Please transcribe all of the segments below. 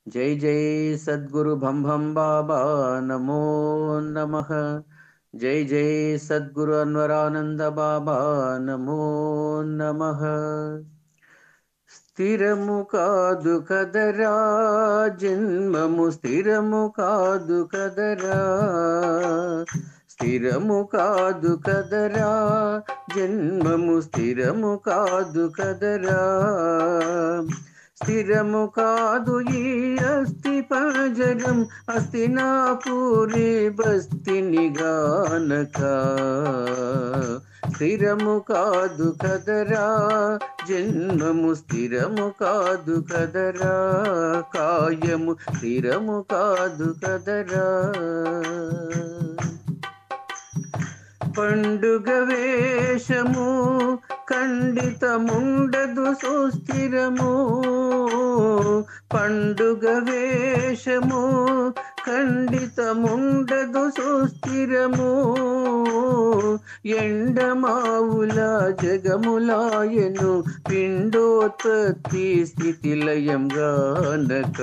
జై జై సద్గురు భం భం బాబా నమో నమః జై జై సద్గురు అన్వరానంద బాబా నమో నమః స్థిరము కాదు కదరా జన్మము స్థిరము కాదు కదరా స్థిరము కాదు కదరా జన్మము స్థిరము కాదు కదరా స్థిరము కాదు ఈ అస్థి పంజరం అస్థినాపూరి బస్తిని గానక స్థిరము కాదు కదరా జన్మము స్థిరము కాదు కదరా కాయము స్థిరము కాదు కదరా పండుగ వేషము ఖండితముండదు సుస్థిరము పండుగ వేషము ఖండితముండదు సుస్థిరము ఎండమావుల జగములాయను పిండోత్పత్తి స్థితిలయం గానక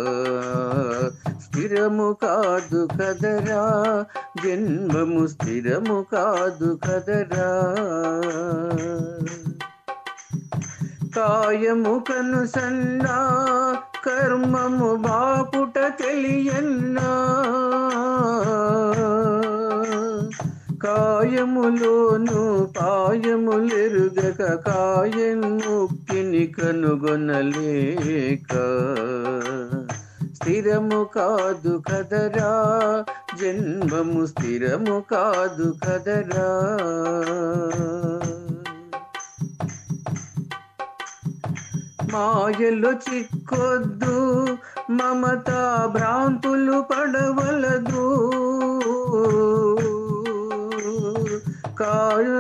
స్థిరము కాదు కదరా జన్మము స్థిరము కాదు కదరా కాయము కను సన్నా కర్మము బాపుట తెలియన్నా కాయములోను పాయములెరుగక కాయముక్తిని కనుగొనలేక స్థిరము కాదు కదరా జన్మము స్థిరము కాదు కదరా మాయలో చిక్కొద్దు మమత భ్రాంతులు పడవలదు కాయ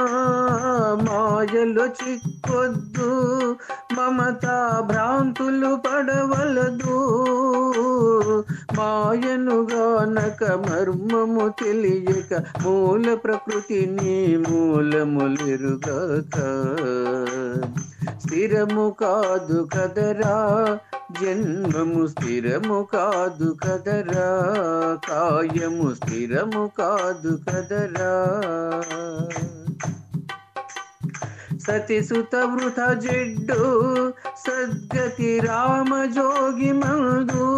మాయలో చిక్కొద్దు మమత భ్రాంతులు పడవలదు మాయను గానక మర్మము తెలియక మూల ప్రకృతిని మూలములిరుగాక స్థిరము కాదు కదరా జన్మము స్థిరము కాదు కదరా కాయము స్థిరము కాదు కదరా సతి సుత వృథ జిడ్డు సద్గతి రామ జోగి మందు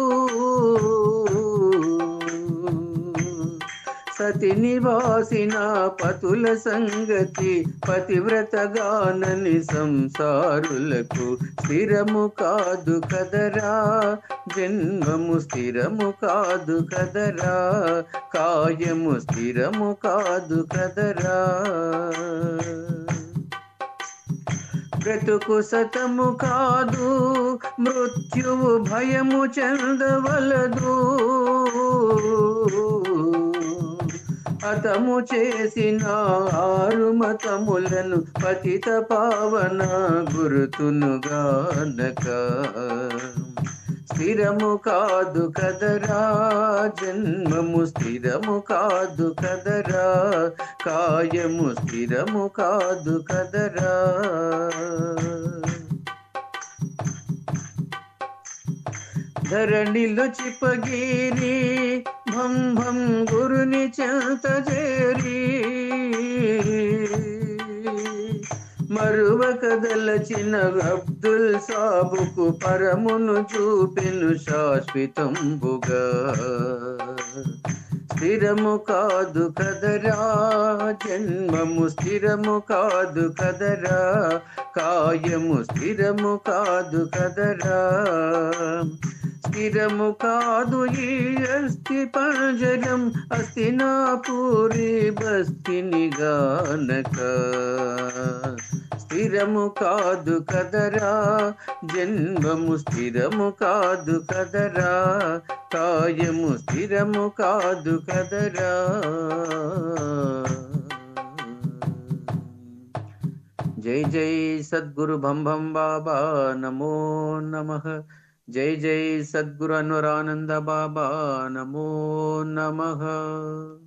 సతి నివాసిన పతుల సంగతి పతివ్రత గానని సంసారులకు స్థిరము కాదు కదరా జన్మము స్థిరము కాదు కదరా కాయము స్థిరము కాదు కదరా బ్రతుకు సతము కాదు మృత్యువు భయము చెందవలదు అతము చేసిన ఆరు మతములను పతిత పావన గురుతును గానక స్థిరము కాదు కదరా జన్మము స్థిరము కాదు కదరా కాయము స్థిరము కాదు కదరా ధరణిలో చిపగిరి భం భం గురుని చెంత చేరి మరువ కదలచిన అబ్దుల్ సాబుకు పరమును చూపెను శాశ్వతంబుగా స్థిరము కాదు కదరా జన్మము స్థిరము కాదు కదరా కాయము స్థిరము కాదు కదరా స్థిరము కాదు ఈ అస్థి పంజరం అస్థినాపూరి బస్తిని గానక స్థిరము కాదు కదరా జన్మము స్థిరము కాదు కదరా కాయము స్థిరము కాదు కదరా జై జై సద్గురు భం భం బాబా నమో నమః జై జై సద్గురు అనురానంద బాబా నమో నమః